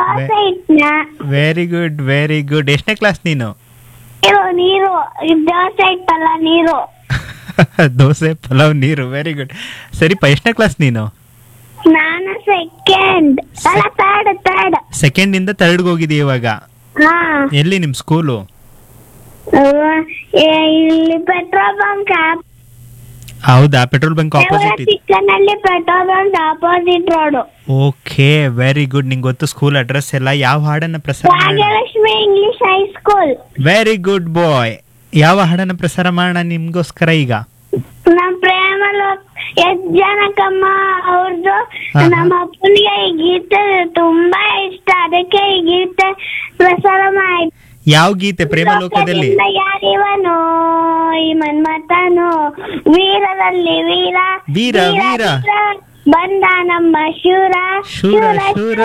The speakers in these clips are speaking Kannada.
ದೋಸೆ ಇಟ್ನ ವೆರಿ ಗುಡ್ ವೆರಿ ಗುಡ್ ಎಷ್ಟನೇ ಕ್ಲಾಸ್ ನೀನು ನೀರು ನೀರು ದೋಸೆ ಇಟ್ಟಲ್ಲ ನೀರು ದೋಸೆ ಪಲಾವ್ ನೀರು ವೆರಿ ಗುಡ್ ಸರಿಪ ಎಷ್ಟನೇ ಕ್ಲಾಸ್ ನೀನು ನಾನು ಸೆಕೆಂಡ್ ಅಲ್ಲ ತರ್ಡ್ ತರ್ಡ್ ಸೆಕೆಂಡ್ ಇಂದ ಥರ್ಡ್ಗೆ ಹೋಗಿದೀಯ ಇವಾಗ ಹಾ ಎಲ್ಲಿ ನಿಮ್ ಸ್ಕೂಲು ಅಹ್, ಏ- ಇಲ್ಲಿ ಪೆಟ್ರೋಲ್ ಬಂಕ್ ಹೌದಾ ಪೆಟ್ರೋಲ್ ಬಂಕ್ ಆಪೋಸಿಟ್ ಇದೆ ಚಿಕ್ಕನ್ ಅಲ್ಲಿ petrol bunk opposite road okay very good ನಿಂಗೆ ಗೊತ್ತು ಸ್ಕೂಲ್ ಅಡ್ರೆಸ್ ಎಲ್ಲ ಯಾವ ಹಾಡನ್ನ ಪ್ರಸಾರ ಮಾಡೋಣ Bhagyalakshmi English high school very good boy ಯಾವ ಹಾಡನ್ನ ಪ್ರಸಾರ ಮಾಡೋಣ ನಿಮ್ಗೋಸ್ಕರ ಈಗ ನಮ್ ಪ್ರೇಮಲು ಎಷ್ಟ್ ಜನಕ್ಕಮ್ಮ ಅವ್ರದ್ದು ಹಾ, ಹಾ. ನಮ್ಮ ಅಪ್ಪನಿಗೆ ಈ ಗೀತೆ ತುಂಬಾ ಇಷ್ಟ ಅದಕ್ಕೆ ಈ ಗೀತೆ ಪ್ರಸಾರ ಮಾಡಿ ಯಾವ ಗೀತೆ ಪ್ರೇಮಲೋಕದಲ್ಲಿ ಲೋಕದಿಂದ ಯಾರಿವನು ಈ ಮನ್ಮಥನು ವೀರರಲ್ಲಿ ವೀರ ವೀರ, ವೀರ. ಬಂದ ನಮ್ಮ ಶೂರ ಶೂರ, ಶೂರ.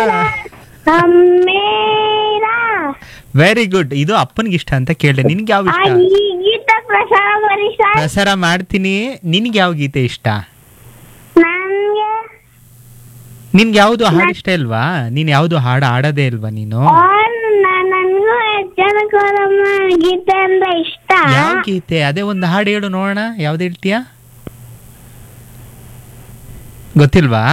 ಅಮ್ಮೇರ ವೆರಿ ಗುಡ್ ಇದು ಅಪ್ಪನಿಗೆ ಇಷ್ಟ ಅಂತ ಕೇಳಿದೆ ನಿನ್ಗೆ ಯಾವ ಆ ಇಷ್ಟ ಈ ಗೀತೆ ಪ್ರಸಾರ ಮಾಡಿ ಸರ್ ಪ್ರಸಾರ ಮಾಡ್ತೀನಿ ನಿನ್ಗೆ ಯಾವ ಗೀತೆ ಇಷ್ಟ ನನ್ಗೆ ನಿನ್ಗೆ ಯಾವ್ದು ಹಾಡು ಇಷ್ಟ ಇಲ್ವಾ ನೀನ್ ಯಾವ್ದು ಹಾಡು ಆಡೋದೇ ಇಲ್ವಾ ನೀನು ಆನ್ ನ- ನನ್ಗೂ ಜನಕೋರಮ್ಮ ಗೀತೆ ಅಂದ್ರೆ ಇಷ್ಟ ಯಾವ ಗೀತೆ ಅದೇ ಒಂದು ಹಾಡು ಹೇಳು ನೋಡೋಣ ಯಾವ್ದು ಹೇಳ್ತೀಯಾ ಗೊತ್ತಿಲ್ವಾ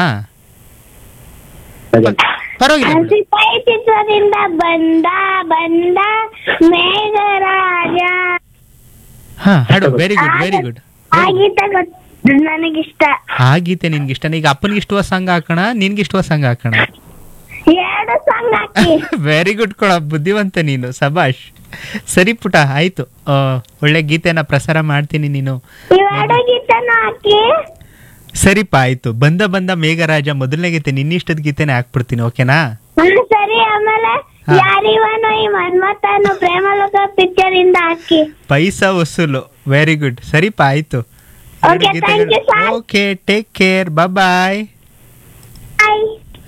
ಪರವಾಗಿಲ್ಲ ಬಿಡು. ಸಿಪಾಯಿ ಚಿತ್ರದಿಂದ ಬಂದ ಬಂದ ಮೇಘರಾಜ ಹಾ ಹಾಡು ವೆರಿ ಗುಡ್ ವೆರಿ ಗುಡ್ ಆ ಗೀತೆ ಗೊತ್ತು ನನಗಿಷ್ಟ ಆ ಗೀತೆ ನಿನ್ಗೆ ಇಷ್ಟ ಈಗ ಅಪ್ಪನಿಗೆ ಇಷ್ಟವ ಸಾಂಗ್ ಹಾಕೋಣ ನಿನ್ಗೆ ಇಷ್ಟವ ಸಾಂಗ್ ಹಾಕೋಣ ಎರಡು ಸಾಂಗ್ ಹಾಕಿ ವೆರಿ ಗುಡ್ ಕೊಡ ಬುದ್ಧಿವಂತ ನೀನು ಸಬಾಷ್ ಸರಿ ಪುಟ ಆಯ್ತು ಆ, ಒಳ್ಳೆ ಗೀತೆನ ಪ್ರಸಾರ ಮಾಡ್ತೀನಿ ನೀನು ಇವೆರಡು ಗೀತೆನೂ ಹಾಕಿ ಸರಿಪ ಆಯ್ತು ಬಂದ ಬಂದ ಮೇಘರಾಜ ಮೊದಲನೇ ಗೀತೆ ನಿನ್ನಿಷ್ಟದ ಗೀತೆನೆ ಹಾಕ್ಬಿಡ್ತೀನಿ ಓಕೆನಾ ಹ್ಮ್, ಸರಿ ಆಮೇಲೆ ಹಾ. ಯಾರಿವನು ಈ ಮನ್ಮಥನು ಪ್ರೇಮಲೋಕ ಪಿಕ್ಚರ್ ಇಂದ ಹಾಕಿ ಪೈಸಾ ವಸೂಲು ವೆರಿ ಗುಡ್ ಸರಿಪ ಆಯ್ತು Okay, thank you, sir. Okay take care bye Bye.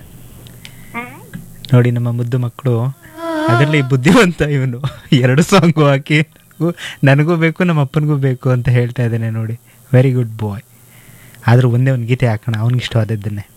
ನೋಡಿ ನಮ್ಮ ಮುದ್ದು ಮಕ್ಕಳು ಅದರಲ್ಲಿ ಬುದ್ಧಿವಂತ ಇವನು ಎರಡು ಸಾಂಗು ಹಾಕಿ ನನಗೂ- ನನಗೂ ಬೇಕು ನಮ್ಮ ಅಪ್ಪನಿಗೂ ಬೇಕು ಅಂತ ಹೇಳ್ತಾ ಇದ್ದಾನೆ ನೋಡಿ ವೆರಿ ಗುಡ್ ಬಾಯ್ ಆದರೂ ಒಂದೇ ಒಂದು ಗೀತೆ ಹಾಕೋಣ ಅವ್ನಿಗೆ ಇಷ್ಟವಾದದ್ದನ್ನೇ